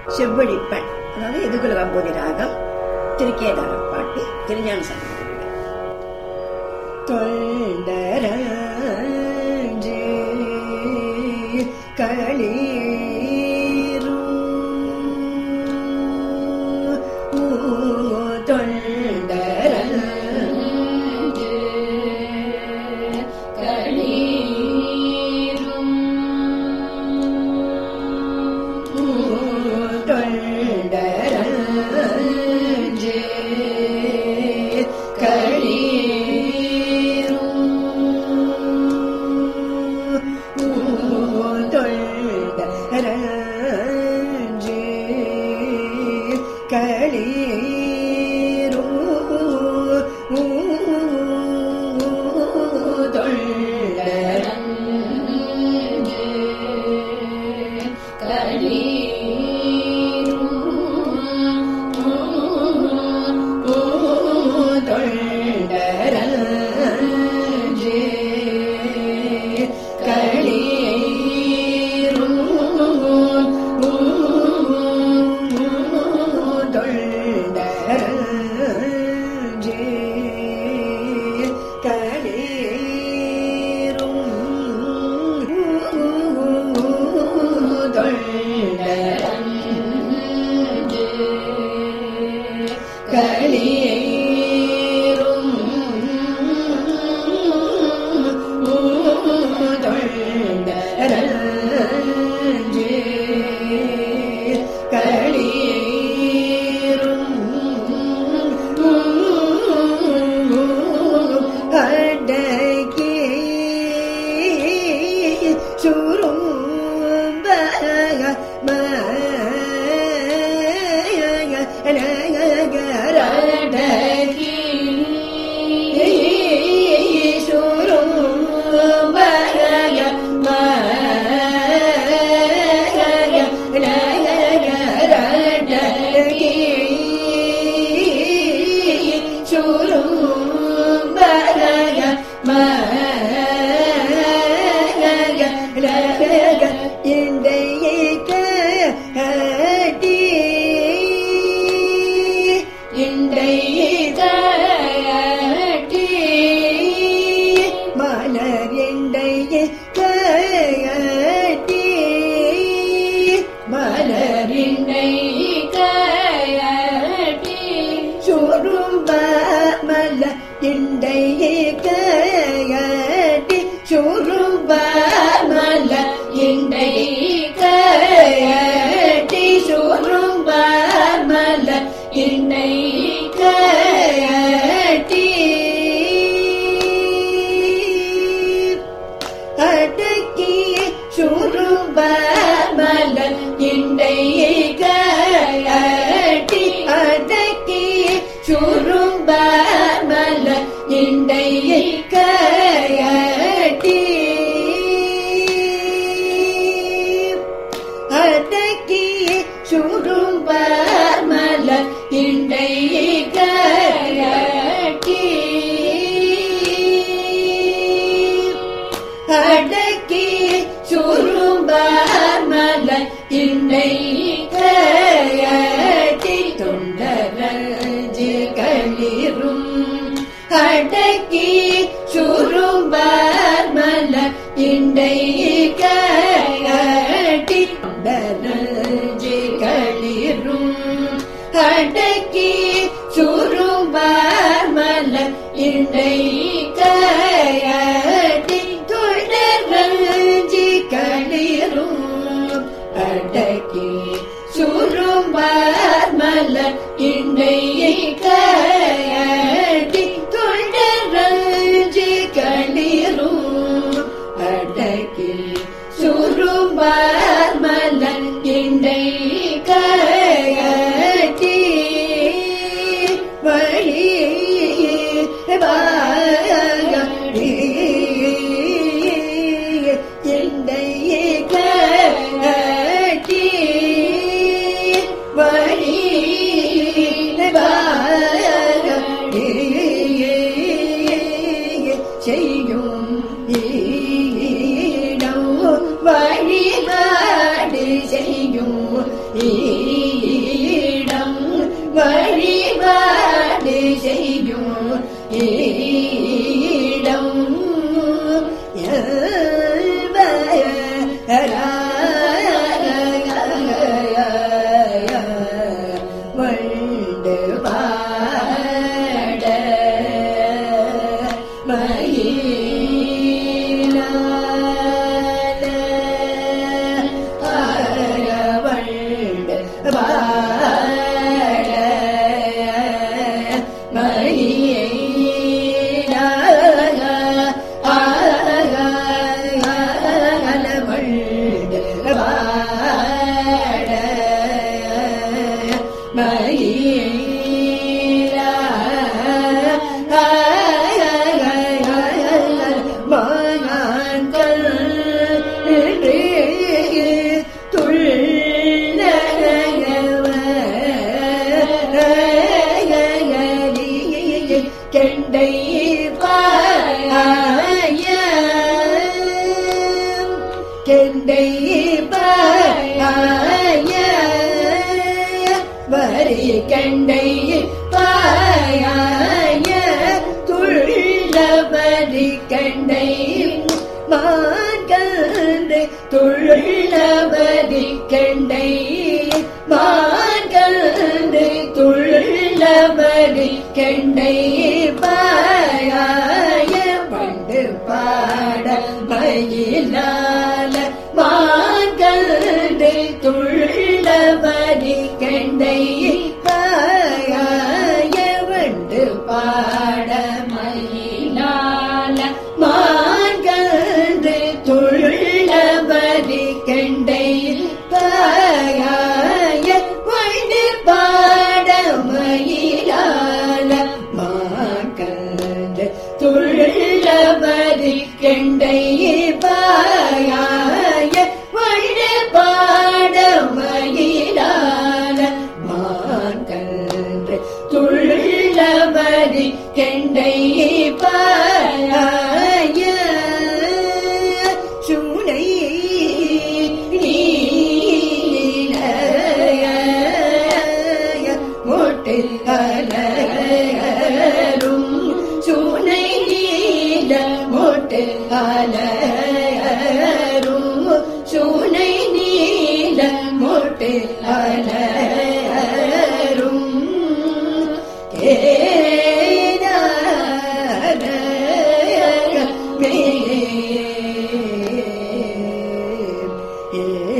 செவ்வழிப்பண் அதாவது எதுகுல கம்போதி ராகம் திருக்கேதாரம் பாட்டு திருஞான சம்பந்தம் தொண்டரஞ்சு களீரும் தொண்டரஞ்சு தொண்டரஞ்சு களீரும் தொண்டரஞ்சு களீரும் தொண்டரஞ்சு தொண்டரஞ்சு தொண்டரஞ்சு களீரும் தொண்டரஞ்சு களீரும் தொண்டரஞ்சு களீரும் அடக்கி சுரும்பக மகரடகி சுரும்பக மகரடகி சுரும்பக மகரக இண்டையேக்க அடி இண்டையேக்க அடி மலர் இண்டையேக்க அடி மலர் இண்டையேக்க அடி சுரும்ப மல இண்டையேக்க அடி சுரும்ப மல இண்டையேக்க அடி சுரும்ப மல இண்டையேக்க அடி அடக்கிய சுரும்ப மலர் இண்டையேக அடி அடக்கிய சுரும்ப மலர் இண்டையேக அடி அடக்கிய சுரும்ப மலர் இண்டையேக அடி அடக்கி சுரும்பார் மலர் இன்னை கயட்டி தொண்டரஞ்சு களிரும் அடக்கி சுரும்பார் மலர் இன்னை கயட்டி தொண்டரஞ்சு களிரும் அடக்கி சுரும்பார் மலர் இன்னை கயட்டி தொடரஞ்சி களிரும் அடக்கி சுரும்பார் மலர் இன்னையை கயட்டி தொடரஞ்சி களிரும் அடக்கி சுரும்பார் மலர் இன்னை கயட்டி வழி வாயடி என்னையே கட்டி வழி வாயடி செய்யும் ஈடம் வழிபாடு செய்யும் ஈ வண்டு பாட மயிலால ஆரவண்டு பாட மயிலால ஆரவண்டு பாட மகான்கள் கெண்டை பாய கெண்டை பாய வரி கண்டை பாய துள்ளவரி கண்டை மான்கண்டை துள்ளவரி கண்டை மான்கண்டை துள்ளவரி கண்டை பாய பண்டு பாட மயிலால மான்கண்டை துள்ளவரி கண்டை பாய வண்டு பாட மயிலால மான்கண்டு துள்ளவரி கண்டை பாய வண்டு பாட மயிலால மான்கண்டு துள்ளவரி கண்டை பாய வண்டு பாட மயிலால மான்கண்டு துள்ளவரி கெண்டை பாய சுனை மொட்டில் அலரும் சுனை நீல மொட்டில் அலரும் சுனை நீல மொட்டில் அலரும் ஏ